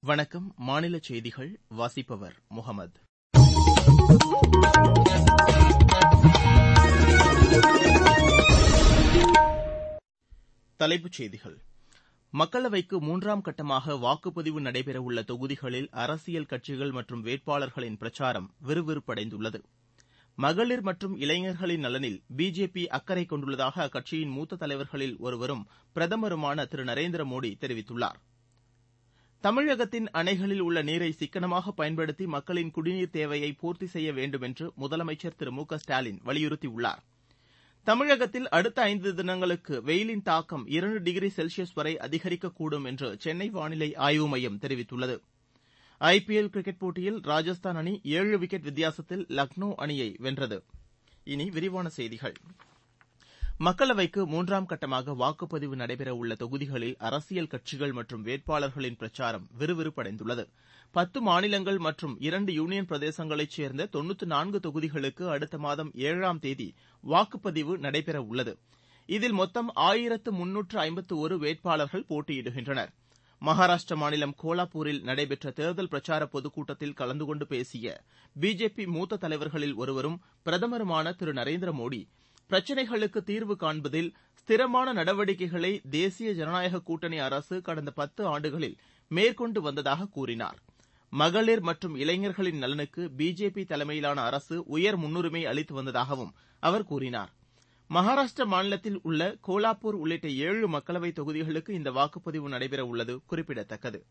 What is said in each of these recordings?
வணக்கம் மாநில செய்திகள் வாசிப்பவர் முகமது தலைப்புச் செய்திகள் மக்களவைக்கு மூன்றாம் கட்டமாக வாக்குப்பதிவு நடைபெறவுள்ள தொகுதிகளில் அரசியல் கட்சிகள் மற்றும் வேட்பாளர்களின் பிரச்சாரம் விறுவிறுப்படைந்துள்ளது மகளிர் மற்றும் இளைஞர்களின் நலனில் பிஜேபி அக்கறை கொண்டுள்ளதாக அக்கட்சியின் மூத்த தலைவர்களில் ஒருவரும் பிரதமருமான திரு நரேந்திர மோடி தெரிவித்துள்ளார் தமிழகத்தின் அணைகளில் உள்ள நீரை சிக்கனமாக பயன்படுத்தி மக்களின் குடிநீர் தேவையை பூர்த்தி செய்ய வேண்டும் என்று முதலமைச்சர் திரு மு க ஸ்டாலின் வலியுறுத்தியுள்ளார் தமிழகத்தில் அடுத்த ஐந்து தினங்களுக்கு வெயிலின் தாக்கம் இரண்டு டிகிரி செல்சியஸ் வரை அதிகரிக்கக்கூடும் என்று சென்னை வானிலை ஆய்வு மையம் தெரிவித்துள்ளது ஐ பி எல் கிரிக்கெட் போட்டியில் ராஜஸ்தான் அணி ஏழு விக்கெட் வித்தியாசத்தில் லக்னோ அணியை வென்றது இனி விரிவான செய்திகள் மக்களவைக்கு மூன்றாம் கட்டமாக வாக்குப்பதிவு நடைபெறவுள்ள தொகுதிகளில் அரசியல் கட்சிகள் மற்றும் வேட்பாளர்களின் பிரச்சாரம் விறுவிறுப்படைந்துள்ளது பத்து மாநிலங்கள் மற்றும் இரண்டு யூனியன் பிரதேசங்களைச் சேர்ந்த தொன்னூற்று நான்கு தொகுதிகளுக்கு அடுத்த மாதம் ஏழாம் தேதி வாக்குப்பதிவு நடைபெறவுள்ளது இதில் மொத்தம் ஆயிரத்து முன்னூற்று ஐம்பத்து ஒரு வேட்பாளர்கள் போட்டியிடுகின்றனர் மகாராஷ்டிர மாநிலம் கோலாப்பூரில் நடைபெற்ற தேர்தல் பிரச்சார பொதுக்கூட்டத்தில் கலந்து கொண்டு பேசிய பிஜேபி மூத்த தலைவர்களில் ஒருவரும் பிரதமருமான திரு நரேந்திர மோடி பிரச்சினைகளுக்கு தீர்வு காண்பதில் ஸ்திரமான நடவடிக்கைகளை தேசிய ஜனநாயக கூட்டணி அரசு கடந்த பத்து ஆண்டுகளில் மேற்கொண்டு வந்ததாக கூறினார் மகளிர் மற்றும் இளைஞர்களின் நலனுக்கு பிஜேபி தலைமையிலான அரசு உயர் முன்னுரிமை அளித்து வந்ததாகவும் அவர் கூறினார் மகாராஷ்டிர மாநிலத்தில் உள்ள கோலாப்பூர் உள்ளிட்ட ஏழு மக்களவைத் தொகுதிகளுக்கு இந்த வாக்குப்பதிவு நடைபெறவுள்ளது குறிப்பிடத்தக்கது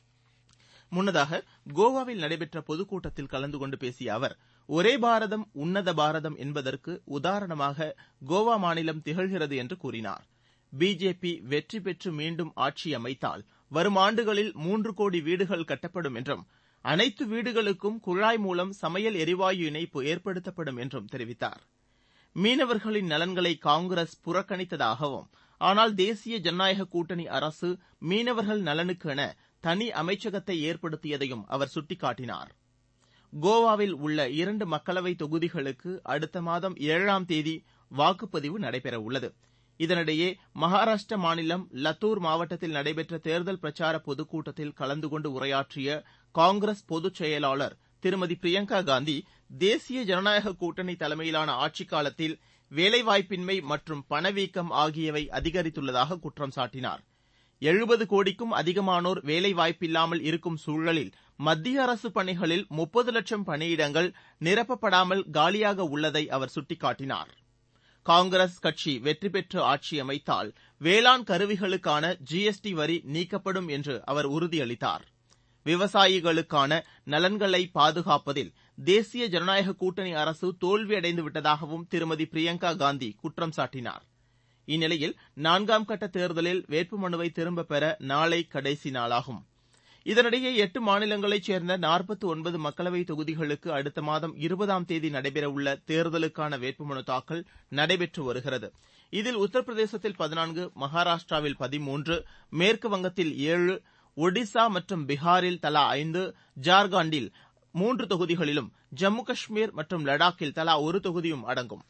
முன்னதாக கோவாவில் நடைபெற்ற பொதுக்கூட்டத்தில் கலந்து கொண்டு பேசிய அவர் ஒரே பாரதம் உன்னத பாரதம் என்பதற்கு உதாரணமாக கோவா மாநிலம் திகழ்கிறது என்று கூறினார் பிஜேபி வெற்றி பெற்று மீண்டும் ஆட்சி அமைத்தால் வரும் ஆண்டுகளில் மூன்று கோடி வீடுகள் கட்டப்படும் என்றும் அனைத்து வீடுகளுக்கும் குழாய் மூலம் சமையல் எரிவாயு இணைப்பு ஏற்படுத்தப்படும் என்றும் தெரிவித்தார் மீனவர்களின் நலன்களை காங்கிரஸ் புறக்கணித்ததாகவும் ஆனால் தேசிய ஜனநாயக கூட்டணி அரசு மீனவர்கள் நலனுக்கென தனி அமைச்சகத்தை ஏற்படுத்தியதையும் அவர் சுட்டிக்காட்டினார் கோவாவில் உள்ள இரண்டு மக்களவைத் தொகுதிகளுக்கு அடுத்த மாதம் ஏழாம் தேதி வாக்குப்பதிவு நடைபெறவுள்ளது இதனிடையே மகாராஷ்டிர மாநிலம் லத்தூர் மாவட்டத்தில் நடைபெற்ற தேர்தல் பிரச்சார பொதுக்கூட்டத்தில் கலந்து கொண்டு உரையாற்றிய காங்கிரஸ் பொதுச் செயலாளர் திருமதி பிரியங்கா காந்தி தேசிய ஜனநாயக கூட்டணி தலைமையிலான ஆட்சிக் காலத்தில் வேலைவாய்ப்பின்மை மற்றும் பணவீக்கம் ஆகியவை அதிகரித்துள்ளதாக குற்றம் சாட்டினார் எழுபது கோடிக்கும் அதிகமானோர் வேலைவாய்ப்பில்லாமல் இருக்கும் சூழலில் மத்திய அரசு பணிகளில் முப்பது லட்சம் பணியிடங்கள் நிரப்பப்படாமல் காலியாக உள்ளதை அவர் சுட்டிக்காட்டினார் காங்கிரஸ் கட்சி வெற்றி பெற்று ஆட்சி அமைத்தால் வேளாண் கருவிகளுக்கான ஜிஎஸ்டி வரி நீக்கப்படும் என்று அவர் உறுதியளித்தார் விவசாயிகளுக்கான நலன்களை பாதுகாப்பதில் தேசிய ஜனநாயக கூட்டணி அரசு தோல்வியடைந்து விட்டதாகவும் திருமதி பிரியங்கா காந்தி குற்றம் சாட்டினார் இந்நிலையில் நான்காம் கட்ட தேர்தலில் வேட்புமனுவை திரும்பப் பெற நாளை கடைசி நாளாகும் இதனிடையே எட்டு மாநிலங்களைச் சேர்ந்த நாற்பத்து ஒன்பது மக்களவைத் தொகுதிகளுக்கு அடுத்த மாதம் இருபதாம் தேதி நடைபெறவுள்ள தேர்தலுக்கான வேட்புமனு தாக்கல் நடைபெற்று வருகிறது இதில் உத்தரப்பிரதேசத்தில் பதினான்கு மகாராஷ்டிராவில் பதிமூன்று மேற்கு வங்கத்தில் ஏழு ஒடிசா மற்றும் பீகாரில் தலா ஐந்து ஜார்க்கண்டில் மூன்று தொகுதிகளிலும் ஜம்மு காஷ்மீர் மற்றும் லடாக்கில் தலா ஒரு தொகுதியும் அடங்கும்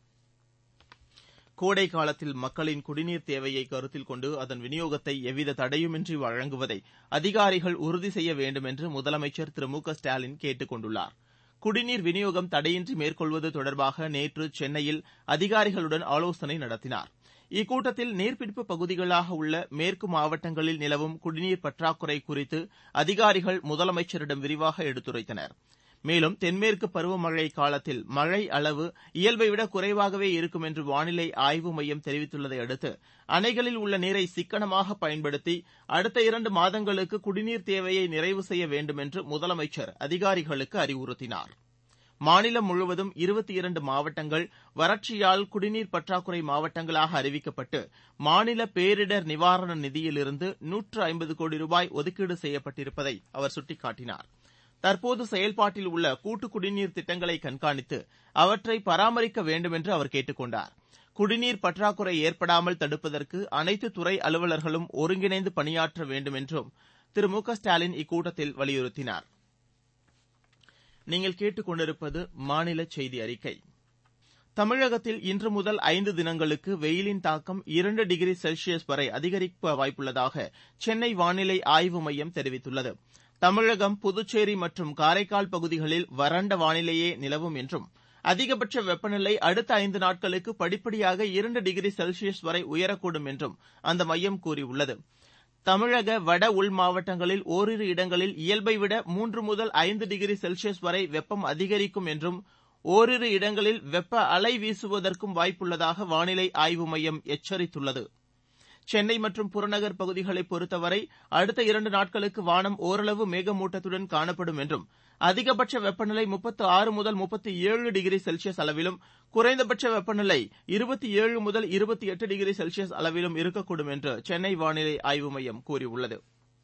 கோடை காலத்தில் மக்களின் குடிநீர் தேவையை கருத்தில் கொண்டு அதன் விநியோகத்தை எவ்வித தடையுமின்றி வழங்குவதை அதிகாரிகள் உறுதி செய்ய வேண்டும் என்று முதலமைச்சர் திரு மு க ஸ்டாலின் கேட்டுக் கொண்டுள்ளார் குடிநீர் விநியோகம் தடையின்றி மேற்கொள்வது தொடர்பாக நேற்று சென்னையில் அதிகாரிகளுடன் ஆலோசனை நடத்தினார் இக்கூட்டத்தில் நீர்பிடிப்பு பகுதிகளாக உள்ள மேற்கு மாவட்டங்களில் நிலவும் குடிநீர் பற்றாக்குறை குறித்து அதிகாரிகள் முதலமைச்சரிடம் விரிவாக எடுத்துரைத்தனர் மேலும் தென்மேற்கு பருவமழை காலத்தில் மழை அளவு இயல்பை விட குறைவாகவே இருக்கும் என்று வானிலை ஆய்வு மையம் தெரிவித்துள்ளதை அடுத்து அணைகளில் உள்ள நீரை சிக்கனமாக பயன்படுத்தி அடுத்த இரண்டு மாதங்களுக்கு குடிநீர் தேவையை நிறைவு செய்ய வேண்டும் என்று முதலமைச்சர் அதிகாரிகளுக்கு அறிவுறுத்தினார் மாநிலம் முழுவதும் இருபத்தி இரண்டு மாவட்டங்கள் வறட்சியால் குடிநீர் பற்றாக்குறை மாவட்டங்களாக அறிவிக்கப்பட்டு மாநில பேரிடர் நிவாரண நிதியிலிருந்து நூற்று ஐம்பது கோடி ரூபாய் ஒதுக்கீடு செய்யப்பட்டிருப்பதை அவர் சுட்டிக்காட்டினார் தற்போது செயல்பாட்டில் உள்ள கூட்டு குடிநீர் திட்டங்களை கண்காணித்து அவற்றை பராமரிக்க வேண்டும் என்று அவர் கேட்டுக் கொண்டார் குடிநீர் பற்றாக்குறை ஏற்படாமல் தடுப்பதற்கு அனைத்து துறை அலுவலர்களும் ஒருங்கிணைந்து பணியாற்ற வேண்டும் என்றும் திரு மு க ஸ்டாலின் இக்கூட்டத்தில் வலியுறுத்தினார் நீங்கள் கேட்டுக் கொண்டிருப்பது மாநில செய்தி அறிக்கை தமிழகத்தில் இன்று முதல் ஐந்து தினங்களுக்கு வெயிலின் தாக்கம் இரண்டு டிகிரி செல்சியஸ் வரை அதிகரிக்க வாய்ப்புள்ளதாக சென்னை வானிலை ஆய்வு மையம் தெரிவித்துள்ளது தமிழகம் புதுச்சேரி மற்றும் காரைக்கால் பகுதிகளில் வறண்ட வானிலையே நிலவும் என்றும் அதிகபட்ச வெப்பநிலை அடுத்த ஐந்து நாட்களுக்கு படிப்படியாக இரண்டு டிகிரி செல்சியஸ் வரை உயரக்கூடும் என்றும் அந்த மையம் கூறியுள்ளது தமிழக வட உள் மாவட்டங்களில் ஓரிரு இடங்களில் இயல்பை விட மூன்று முதல் ஐந்து டிகிரி செல்சியஸ் வரை வெப்பம் அதிகரிக்கும் என்றும் ஓரிரு இடங்களில் வெப்ப அலை வீசுவதற்கும் வாய்ப்புள்ளதாக வானிலை ஆய்வு மையம் எச்சரித்துள்ளது சென்னை மற்றும் புறநகர் பகுதிகளை பொறுத்தவரை அடுத்த இரண்டு நாட்களுக்கு வானம் ஓரளவு மேகமூட்டத்துடன் காணப்படும் என்றும் அதிகபட்ச வெப்பநிலை முப்பத்து ஆறு முதல் முப்பத்து ஏழு டிகிரி செல்சியஸ் அளவிலும் குறைந்தபட்ச வெப்பநிலை இருபத்தி ஏழு முதல் இருபத்தி எட்டு டிகிரி செல்சியஸ் அளவிலும் இருக்கக்கூடும் என்று சென்னை வானிலை ஆய்வு மையம் கூறியுள்ளது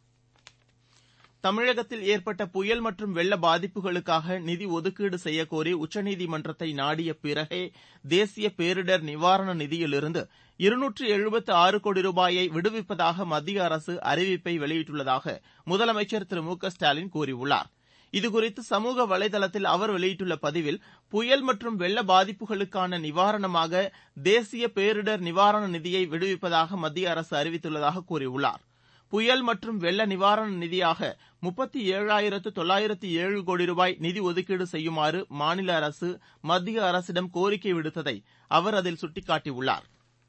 தமிழகத்தில் ஏற்பட்ட புயல் மற்றும் வெள்ள பாதிப்புகளுக்காக நிதி ஒதுக்கீடு செய்யக்கோரி உச்சநீதிமன்றத்தை நாடிய பிறகே தேசிய பேரிடர் நிவாரண நிதியிலிருந்து இருநூற்று எழுபத்து ஆறு கோடி ரூபாயை விடுவிப்பதாக மத்திய அரசு அறிவிப்பை வெளியிட்டுள்ளதாக முதலமைச்சர் திரு மு க ஸ்டாலின் கூறியுள்ளார் இதுகுறித்து சமூக வலைதளத்தில் அவர் வெளியிட்டுள்ள பதிவில் புயல் மற்றும் வெள்ள பாதிப்புகளுக்கான நிவாரணமாக தேசிய பேரிடர் நிவாரண நிதியை விடுவிப்பதாக மத்திய அரசு அறிவித்துள்ளதாக கூறியுள்ளார் புயல் மற்றும் வெள்ள நிவாரண நிதியாக முப்பத்தி ஏழாயிரத்து தொள்ளாயிரத்து ஏழு கோடி ரூபாய் நிதி ஒதுக்கீடு செய்யுமாறு மாநில அரசு மத்திய அரசிடம் கோரிக்கை விடுத்ததை அவர் அதில் சுட்டிக்காட்டியுள்ளார்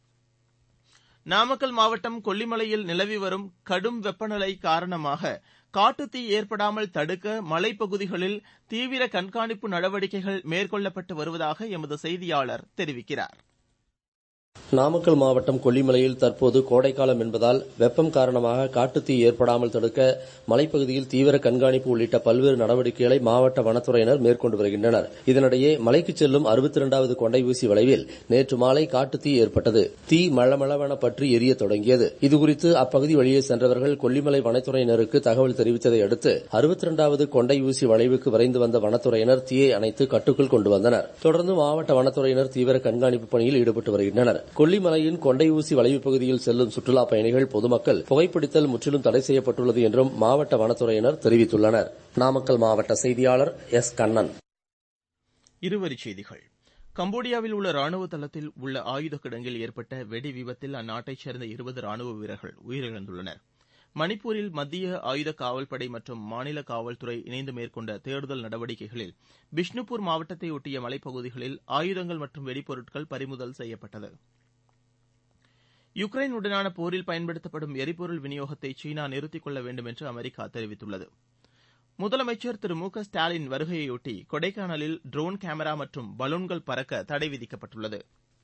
நாமக்கல் மாவட்டம் கொல்லிமலையில் நிலவி வரும் கடும் வெப்பநிலை காரணமாக காட்டுத்தீ ஏற்படாமல் தடுக்க மலைப்பகுதிகளில் தீவிர கண்காணிப்பு நடவடிக்கைகள் மேற்கொள்ளப்பட்டு வருவதாக எமது செய்தியாளர் தெரிவிக்கிறார் நாமக்கல் மாவட்டம் கொல்லிமலையில் தற்போது கோடைக்காலம் என்பதால் வெப்பம் காரணமாக காட்டுத்தீ ஏற்படாமல் தடுக்க மலைப்பகுதியில் தீவிர கண்காணிப்பு உள்ளிட்ட பல்வேறு நடவடிக்கைகளை மாவட்ட வனத்துறையினர் மேற்கொண்டு வருகின்றனர் இதனிடையே மலைக்கு செல்லும் அறுபத்தி இரண்டாவது கொண்டை ஊசி வளைவில் நேற்று மாலை காட்டுத்தீ ஏற்பட்டது தீ மளமளவென பற்றி எரிய தொடங்கியது இதுகுறித்து அப்பகுதி வழியே சென்றவர்கள் கொல்லிமலை வனத்துறையினருக்கு தகவல் தெரிவித்ததை அடுத்து அறுபத்தி இரண்டாவது கொண்டை ஊசி வளைவுக்கு விரைந்து வந்த வனத்துறையினர் தீயை அணைத்து கட்டுக்குள் கொண்டு வந்தனர் தொடர்ந்து மாவட்ட வனத்துறையினர் தீவிர கண்காணிப்பு பணியில் ஈடுபட்டு வருகின்றனர் கொல்லிமலையின் கொண்டை ஊசி வளைவு பகுதியில் செல்லும் சுற்றுலா பயணிகள் பொதுமக்கள் புகைப்பிடித்தல் முற்றிலும் தடை செய்யப்பட்டுள்ளது என்றும் மாவட்ட வனத்துறையினர் தெரிவித்துள்ளனர் நாமக்கல் மாவட்ட செய்தியாளர் எஸ் கண்ணன் இருவரிச் செய்திகள் கம்போடியாவில் உள்ள ராணுவ தளத்தில் உள்ள ஆயுத கிடங்கில் ஏற்பட்ட வெடி விபத்தில் அந்நாட்டைச் சேர்ந்த இருபது ராணுவ வீரர்கள் உயிரிழந்துள்ளனர் மணிப்பூரில் மத்திய ஆயுத காவல்படை மற்றும் மாநில காவல்துறை இணைந்து மேற்கொண்ட தேடுதல் நடவடிக்கைகளில் பிஷ்ணுபூர் மாவட்டத்தை ஒட்டிய மலைப்பகுதிகளில் ஆயுதங்கள் மற்றும் வெடிப்பொருட்கள் பறிமுதல் செய்யப்பட்டது யுக்ரைனுடனான போரில் பயன்படுத்தப்படும் எரிபொருள் விநியோகத்தை சீனா நிறுத்திக் கொள்ள வேண்டும் என்று அமெரிக்கா தெரிவித்துள்ளது முதலமைச்சர் திரு மு க ஸ்டாலின் வருகையொட்டி கொடைக்கானலில் ட்ரோன் கேமரா மற்றும் பலூன்கள் பறக்க தடை விதிக்கப்பட்டுள்ளது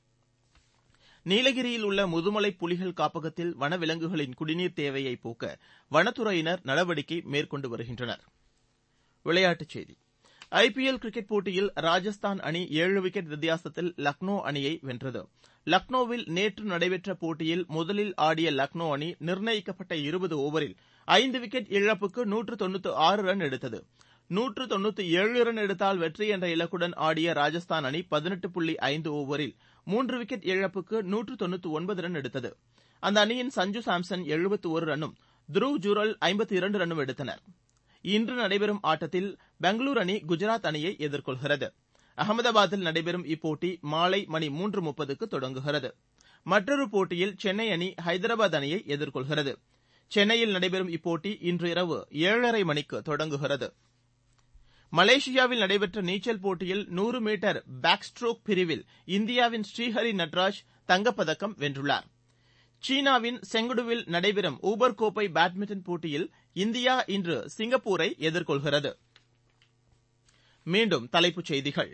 நீலகிரியில் உள்ள முதுமலை புலிகள் காப்பகத்தில் வனவிலங்குகளின் குடிநீர் தேவையை போக்க வனத்துறையினர் நடவடிக்கை மேற்கொண்டு வருகின்றனர் விளையாட்டுச் செய்தி ஐபிஎல் கிரிக்கெட் போட்டியில் ராஜஸ்தான் அணி ஏழு விக்கெட் வித்தியாசத்தில் லக்னோ அணியை வென்றது லக்னோவில் நேற்று நடைபெற்ற போட்டியில் முதலில் ஆடிய லக்னோ அணி நிர்ணயிக்கப்பட்ட இருபது ஓவரில் ஐந்து விக்கெட் இழப்புக்கு நூற்று தொண்ணூற்று ஆறு ரன் எடுத்தது நூற்று தொண்ணூற்று ஏழு ரன் எடுத்தால் வெற்றி என்ற இலக்குடன் ஆடிய ராஜஸ்தான் அணி பதினெட்டு புள்ளி ஐந்து ஓவரில் மூன்று விக்கெட் இழப்புக்கு நூற்று தொண்ணூற்று ஒன்பது ரன் எடுத்தது அந்த அணியின் சஞ்சு சாம்சன் எழுபத்து ஒரு ரன்னும் துருவ் ஜூரல் ஐம்பத்து இரண்டு ரன்னும் எடுத்தனர் இன்று நடைபெறும் ஆட்டத்தில் பெங்களூரு அணி குஜராத் அணியை எதிர்கொள்கிறது அகமதாபாத்தில் நடைபெறும் இப்போட்டி மாலை மணி மூன்று முப்பதுக்கு தொடங்குகிறது மற்றொரு போட்டியில் சென்னை அணி ஹைதராபாத் அணியை எதிர்கொள்கிறது சென்னையில் நடைபெறும் இப்போட்டி இன்று இரவு ஏழரை மணிக்கு தொடங்குகிறது மலேசியாவில் நடைபெற்ற நீச்சல் போட்டியில் நூறு மீட்டர் பேக் ஸ்ட்ரோக் பிரிவில் இந்தியாவின் ஸ்ரீஹரி நட்ராஜ் தங்கப்பதக்கம் வென்றுள்ளார் சீனாவின் செங்குடுவில் நடைபெறும் ஊபர் கோப்பை பேட்மிண்டன் போட்டியில் இந்தியா இன்று சிங்கப்பூரை எதிர்கொள்கிறது மீண்டும் தலைப்புச் செய்திகள்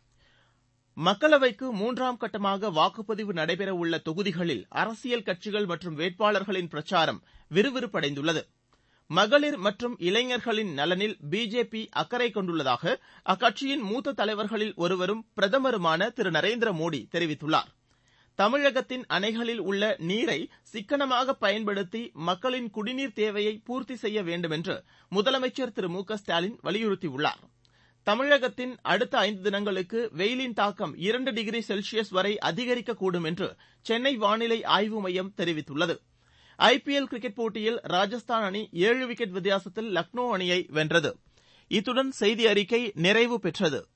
மக்களவைக்கு மூன்றாம் கட்டமாக வாக்குப்பதிவு நடைபெறவுள்ள தொகுதிகளில் அரசியல் கட்சிகள் மற்றும் வேட்பாளர்களின் பிரச்சாரம் விறுவிறுப்படைந்துள்ளது மகளிர் மற்றும் இளைஞர்களின் நலனில் பிஜேபி அக்கறை கொண்டுள்ளதாக அக்கட்சியின் மூத்த தலைவர்களில் ஒருவரும் பிரதமருமான திரு நரேந்திர மோடி தெரிவித்துள்ளார் தமிழகத்தின் அணைகளில் உள்ள நீரை சிக்கனமாக பயன்படுத்தி மக்களின் குடிநீர் தேவையை பூர்த்தி செய்ய வேண்டுமென்று முதலமைச்சர் திரு மு க ஸ்டாலின் வலியுறுத்தியுள்ளார் தமிழகத்தின் அடுத்த ஐந்து தினங்களுக்கு வெயிலின் தாக்கம் இரண்டு டிகிரி செல்சியஸ் வரை அதிகரிக்கக்கூடும் என்று சென்னை வானிலை ஆய்வு மையம் தெரிவித்துள்ளது ஐபிஎல் கிரிக்கெட் போட்டியில் ராஜஸ்தான் அணி ஏழு விக்கெட் வித்தியாசத்தில் லக்னோ அணியை வென்றது இத்துடன் செய்தி அறிக்கை நிறைவு பெற்றது